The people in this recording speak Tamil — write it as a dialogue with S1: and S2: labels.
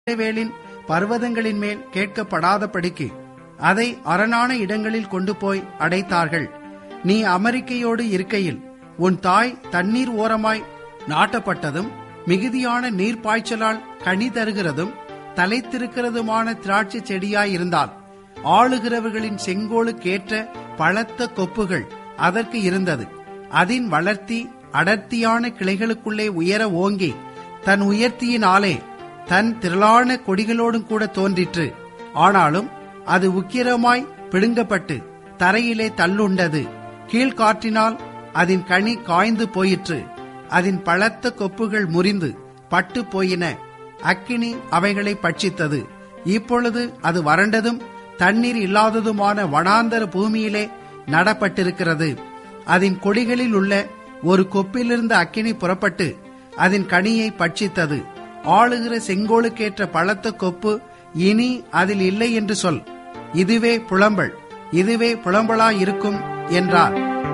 S1: இஸ்ரவேலின் பர்வதங்களின் மேல் கேட்கப்படாதபடிக்கு அதை அரணான இடங்களில் கொண்டு போய் அடைத்தார்கள் நீ அமெரிக்கையோடு இருக்கையில் உன் தாய் தண்ணீர் ஓரமாய் நாட்டப்பட்டதும் மிகுதியான நீர்ப்பாய்ச்சலால் கனி தருகிறதும் தலைத்திருக்கிறதுமான திராட்சை செடியாயிருந்தால் ஆளுகிறவர்களின் செங்கோலுக்கேற்ற பழத்த கொப்புகள் அதற்கு இருந்தது அதன் வளர்த்தி அடர்த்தியான கிளைகளுக்குள்ளே உயர ஓங்கி தன் உயர்த்தியினாலே தன் திரளான கொடிகளோடும் கூட தோன்றிற்று ஆனாலும் அது உக்கிரமாய் பிடுங்கப்பட்டு தரையிலே தள்ளுண்டது கீழ்காற்றினால் அதன் கனி காய்ந்து போயிற்று அதன் பழத்த கொப்புகள் முறிந்து பட்டு போயின அக்கினி அவைகளை பட்சித்தது இப்பொழுது அது வறண்டதும் தண்ணீர் இல்லாததுமான வனாந்தர பூமியிலே நடப்பட்டிருக்கிறது அதன் கொடிகளில் உள்ள ஒரு கொப்பிலிருந்து அக்கினி புறப்பட்டு அதன் கனியை பட்சித்தது ஆளுகிற செங்கோலுக்கேற்ற பழத்த கொப்பு இனி அதில் இல்லை என்று சொல் இதுவே புலம்பல் இதுவே புலம்பலாயிருக்கும் என்றார்